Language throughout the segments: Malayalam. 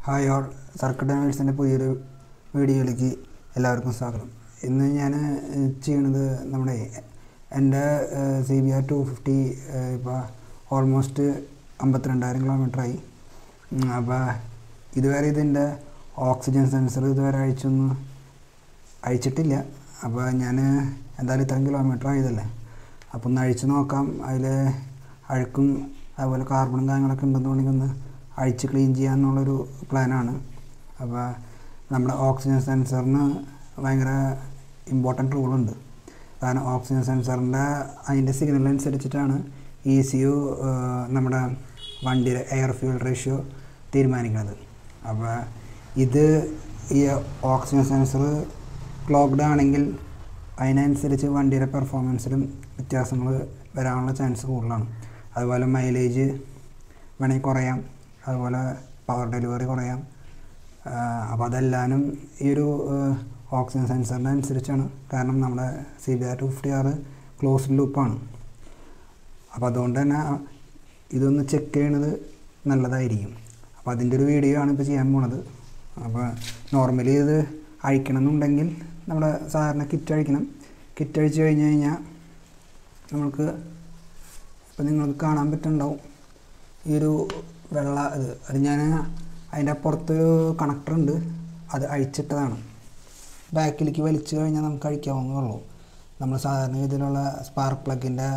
ഹായ് ഓൾ സർക്കിട്ട് ഡൈവേഴ്സിൻ്റെ പുതിയൊരു വീഡിയോയിലേക്ക് എല്ലാവർക്കും സ്വാഗതം ഇന്ന് ഞാൻ ചെയ്യണത് നമ്മുടെ എൻ്റെ C B R two fifty ഇപ്പോൾ ഓൾമോസ്റ്റ് അമ്പത്തിരണ്ടായിരം കിലോമീറ്ററായി അപ്പോൾ ഇതുവരെ ഇതിൻ്റെ ഓക്സിജൻ സെൻസർ ഇതുവരെ അയച്ചൊന്നും അയച്ചിട്ടില്ല അപ്പോൾ ഞാൻ എന്തായാലും ഇത്രയും കിലോമീറ്റർ ആയതല്ലേ അപ്പോൾ ഒന്ന് അഴിച്ച് നോക്കാം അതിൽ അഴുക്കും അതുപോലെ കാർബണും കാര്യങ്ങളൊക്കെ ഉണ്ടെന്നുണ്ടെങ്കിൽ ഒന്ന് അഴിച്ച് ക്ലീൻ ചെയ്യാമെന്നുള്ളൊരു പ്ലാനാണ് അപ്പോൾ നമ്മുടെ ഓക്സിജൻ സെൻസറിന് ഭയങ്കര ഇമ്പോർട്ടൻ്റ് റൂളുണ്ട് കാരണം ഓക്സിജൻ സെൻസറിൻ്റെ അതിൻ്റെ സിഗ്നൽ അനുസരിച്ചിട്ടാണ് ഇ സി യു നമ്മുടെ വണ്ടിയുടെ എയർ ഫ്യൂൽ റേഷ്യോ തീരുമാനിക്കുന്നത് അപ്പോൾ ഇത് ഈ ഓക്സിജൻ സെൻസർ ക്ലോക്ക്ഡ് ആണെങ്കിൽ അതിനനുസരിച്ച് വണ്ടിയുടെ പെർഫോമൻസിലും വ്യത്യാസങ്ങൾ വരാനുള്ള ചാൻസ് കൂടുതലാണ് അതുപോലെ മൈലേജ് വേണമെങ്കിൽ കുറയാം അതുപോലെ പവർ ഡെലിവറി കുറയാം അപ്പോൾ അതെല്ലാനും ഈ ഒരു ഓക്സിജൻ സെൻസറിൻ്റെ അനുസരിച്ചാണ് കാരണം നമ്മുടെ C B R two fifty ആറ് ക്ലോസ്ഡ് ലൂപ്പാണ് അപ്പോൾ അതുകൊണ്ട് തന്നെ ഇതൊന്ന് ചെക്ക് ചെയ്യണത് നല്ലതായിരിക്കും അപ്പോൾ അതിൻ്റെ ഒരു വീഡിയോ ആണ് ഇപ്പോൾ ചെയ്യാൻ പോണത് അപ്പോൾ നോർമലി ഇത് അഴിക്കണം എന്നുണ്ടെങ്കിൽ നമ്മുടെ സാധാരണ കിറ്റ് അഴിക്കണം കിറ്റ് അഴിച്ച് കഴിഞ്ഞ് കഴിഞ്ഞാൽ നമ്മൾക്ക് ഇപ്പോൾ നിങ്ങൾക്ക് കാണാൻ പറ്റുന്നുണ്ടാവും ഈ ഒരു വെള്ള ഇത് അത് ഞാൻ അതിൻ്റെ അപ്പുറത്തൊരു കണക്ടർ ഉണ്ട് അത് അഴിച്ചിട്ടതാണ് ബാക്കിലേക്ക് വലിച്ചു കഴിഞ്ഞാൽ നമുക്ക് അഴിക്കാവുന്നേ ഉള്ളൂ നമ്മൾ സാധാരണ രീതിയിലുള്ള സ്പാർക്ക് പ്ലഗിൻ്റെ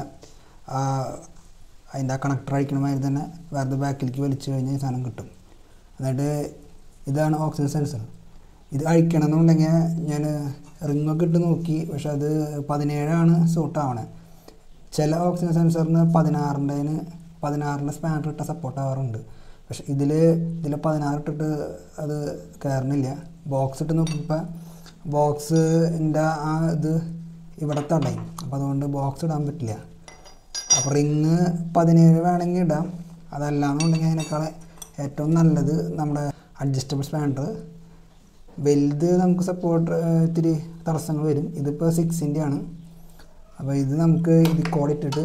അതിൻ്റെ ആ കണക്ടർ അഴിക്കണ മാതിരി തന്നെ വെറുതെ ബാക്കിലേക്ക് വലിച്ചു കഴിഞ്ഞാൽ ഈ സാധനം കിട്ടും എന്നിട്ട് ഇതാണ് ഓക്സിജൻ സെൻസർ ഇത് അഴിക്കണം എന്നുണ്ടെങ്കിൽ ഞാൻ റിങ്ങൊക്കെ ഇട്ട് നോക്കി പക്ഷെ അത് പതിനേഴാണ് സൂട്ട് ആവണേ ചില ഓക്സിജൻ സെൻസറിന് പതിനാറിൻ്റെന് പതിനാറിൻ്റെ സ്പാനർ ഇട്ട സപ്പോർട്ട് ആവാറുണ്ട് പക്ഷെ ഇതിൽ ഇതിൽ പതിനാറ് ഇട്ടിട്ട് അത് കയറണില്ല ബോക്സ് ഇട്ട് നോക്കിയപ്പോൾ ബോക്സിൻ്റെ ആ ഇത് ഇവിടെ തടയും അപ്പോൾ അതുകൊണ്ട് ബോക്സ് ഇടാൻ പറ്റില്ല അപ്പോൾ റിങ് പതിനേഴ് വേണമെങ്കിൽ ഇടാം അതല്ലാന്നുണ്ടെങ്കിൽ അതിനേക്കാൾ ഏറ്റവും നല്ലത് നമ്മുടെ അഡ്ജസ്റ്റബിൾ സ്പാനർ വലുത് നമുക്ക് സപ്പോർട്ട് ഇത്തിരി തടസ്സങ്ങൾ വരും ഇതിപ്പോൾ സിക്സിൻ്റെ ആണ് അപ്പോൾ ഇത് നമുക്ക് ഇത് കോഡിട്ടിട്ട്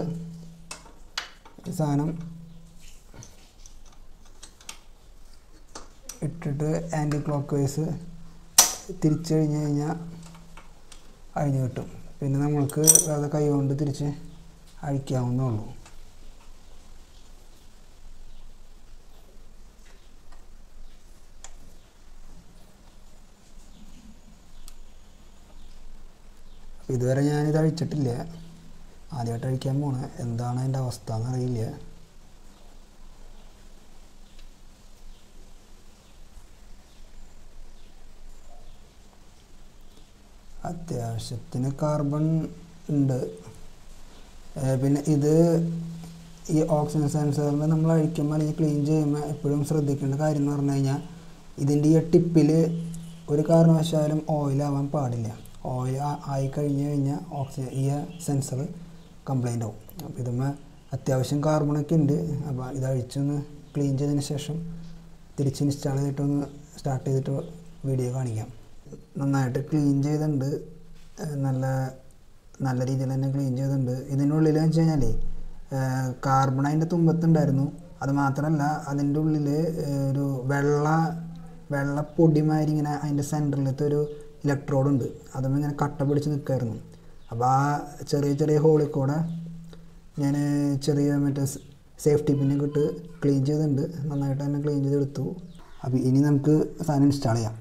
ഈ സാധനം ഇട്ടിട്ട് ആൻറ്റി ക്ലോക്ക് വൈസ് തിരിച്ചു കഴിഞ്ഞ് കഴിഞ്ഞാൽ അഴിഞ്ഞു കിട്ടും പിന്നെ നമ്മൾക്ക് വെറുതെ കൈ കൊണ്ട് തിരിച്ച് അഴിക്കാവുന്നേ ഉള്ളൂ ഇതുവരെ ഞാനിത് അഴിച്ചിട്ടില്ല ആദ്യമായിട്ട് അഴിക്കാൻ പോണേ എന്താണ് അതിൻ്റെ അവസ്ഥ എന്നറിയില്ല അത്യാവശ്യത്തിന് കാർബൺ ഉണ്ട് പിന്നെ ഇത് ഈ ഓക്സിജൻ സെൻസറിൽ നമ്മൾ അഴിക്കുമ്പോൾ അല്ലെങ്കിൽ ക്ലീൻ ചെയ്യുമ്പോൾ എപ്പോഴും ശ്രദ്ധിക്കേണ്ട കാര്യം എന്ന് പറഞ്ഞു കഴിഞ്ഞാൽ ഇതിൻ്റെ ഈ ടിപ്പിൽ ഒരു കാരണവശാലും ഓയിലാവാൻ പാടില്ല ഓയിൽ ആയി കഴിഞ്ഞ് കഴിഞ്ഞാൽ ഓക്സിജൻ ഈ സെൻസർ കംപ്ലൈൻ്റ് ആവും അപ്പോൾ ഇതുമ്മ അത്യാവശ്യം കാർബണൊക്കെ ഉണ്ട് അപ്പോൾ ഇത് അഴിച്ചൊന്ന് ക്ലീൻ ചെയ്തതിന് ശേഷം തിരിച്ച് ഇൻസ്റ്റാൾ ചെയ്തിട്ടൊന്ന് സ്റ്റാർട്ട് ചെയ്തിട്ട് വീഡിയോ കാണിക്കാം നന്നായിട്ട് ക്ലീൻ ചെയ്തിട്ടുണ്ട് നല്ല നല്ല രീതിയിൽ തന്നെ ക്ലീൻ ചെയ്തിട്ടുണ്ട് ഇതിനുള്ളിൽ എന്ന് വെച്ച് കഴിഞ്ഞാൽ കാർബൺ അതിൻ്റെ തുമ്പത്തുണ്ടായിരുന്നു അത് മാത്രമല്ല അതിൻ്റെ ഉള്ളിൽ ഒരു വെള്ള വെള്ള പൊടിമാതിരി ഇങ്ങനെ അതിൻ്റെ സെൻറ്ററിലത്തെ ഒരു ഇലക്ട്രോഡ് ഉണ്ട് അതും ഇങ്ങനെ കട്ട പിടിച്ച് നിൽക്കുമായിരുന്നു അപ്പോൾ ആ ചെറിയ ചെറിയ ഹോളിൽ കൂടെ ഞാൻ ചെറിയ മറ്റേ സേഫ്റ്റി പിന്നൊക്കെ ഇട്ട് ക്ലീൻ ചെയ്തിട്ടുണ്ട് നന്നായിട്ട് തന്നെ ക്ലീൻ ചെയ്തെടുത്തു അപ്പോൾ ഇനി നമുക്ക് സാധനം ഇൻസ്റ്റാൾ ചെയ്യാം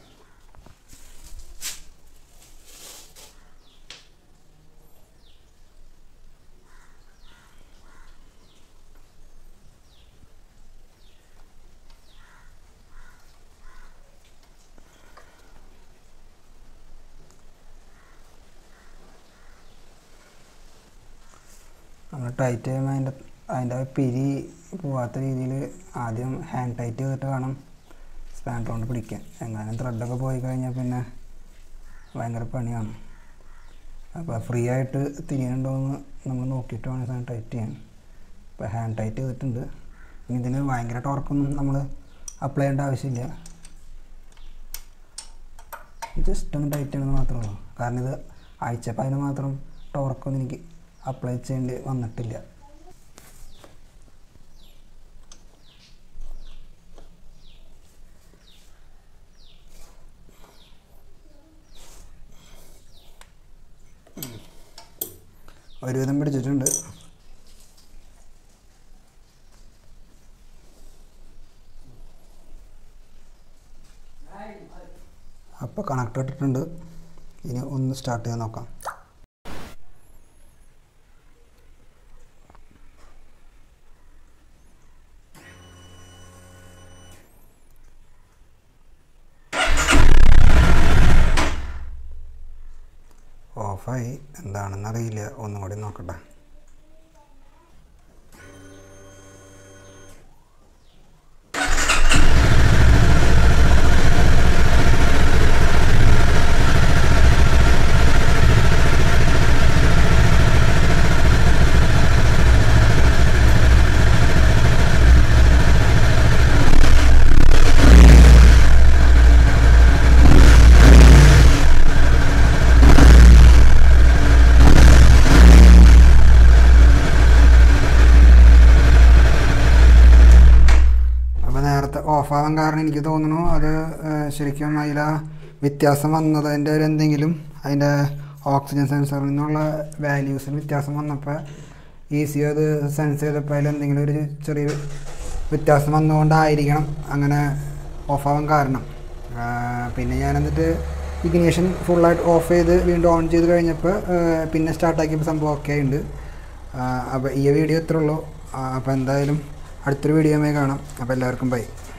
നമ്മൾ ടൈറ്റ് ചെയ്യുമ്പോൾ അതിൻ്റെ അതിൻ്റെ പിരി പോവാത്ത രീതിയിൽ ആദ്യം ഹാൻഡ് ടൈറ്റ് ചെയ്തിട്ട് വേണം സ്പാൻഡർ കൊണ്ട് പിടിക്കാൻ എങ്ങാനും ത്രെഡൊക്കെ പോയി കഴിഞ്ഞാൽ പിന്നെ ഭയങ്കര പണിയാണ് അപ്പോൾ ഫ്രീ ആയിട്ട് തിരിയുന്നുണ്ടോ എന്ന് നമ്മൾ നോക്കിയിട്ട് വേണം സാധനം ടൈറ്റ് ചെയ്യാൻ ഇപ്പോൾ ഹാൻഡ് ടൈറ്റ് ചെയ്തിട്ടുണ്ട് ഇനി ഇതിന് ഭയങ്കര ടോർക്കൊന്നും നമ്മൾ അപ്ലൈ ചെയ്യേണ്ട ആവശ്യമില്ല ജസ്റ്റ് ഒന്ന് ടൈറ്റ് ചെയ്യണമെന്ന് മാത്രമേ ഉള്ളൂ കാരണം ഇത് അയച്ചപ്പോൾ അതിന് മാത്രം ടോർക്കൊന്നും എനിക്ക് അപ്ലൈ ചെയ്യേണ്ടി വന്നിട്ടില്ല ഒരുവിധം പിടിച്ചിട്ടുണ്ട് അപ്പോൾ കണക്ട് ഇട്ടിട്ടുണ്ട് ഇനി ഒന്ന് സ്റ്റാർട്ട് ചെയ്യാൻ നോക്കാം ഓഫായി എന്താണെന്ന് അറിയില്ല ഒന്നും കൂടി നോക്കട്ടെ അപ്പോൾ നേരത്തെ ഓഫാവാൻ കാരണം എനിക്ക് തോന്നുന്നു അത് ഏഹ്, ശരിക്കും അതിൽ വ്യത്യാസം വന്നതിൻ്റെ ഒരു എന്തെങ്കിലും അതിൻ്റെ ഓക്സിജൻ സെൻസറിൽ നിന്നുള്ള വാല്യൂസിന് വ്യത്യാസം വന്നപ്പോൾ ഈസി അത് സെൻസ് ചെയ്തപ്പോൾ അതിൽ എന്തെങ്കിലും ഒരു ചെറിയ വ്യത്യാസം വന്നുകൊണ്ടായിരിക്കണം അങ്ങനെ ഓഫാവാൻ കാരണം ആഹ്, പിന്നെ ഞാൻ എന്നിട്ട് ഇഗ്നേഷൻ ഫുള്ളായിട്ട് ഓഫ് ചെയ്ത് വീണ്ടും ഓൺ ചെയ്ത് കഴിഞ്ഞപ്പോൾ ഏഹ്, പിന്നെ സ്റ്റാർട്ടാക്കിയപ്പോൾ സംഭവം ഒക്കെ ഉണ്ട് അപ്പോൾ ഈ വീഡിയോ ഇത്രേ ഉള്ളൂ അപ്പോൾ എന്തായാലും അടുത്തൊരു വീഡിയോയുമായി കാണാം അപ്പോൾ എല്ലാവർക്കും ബൈ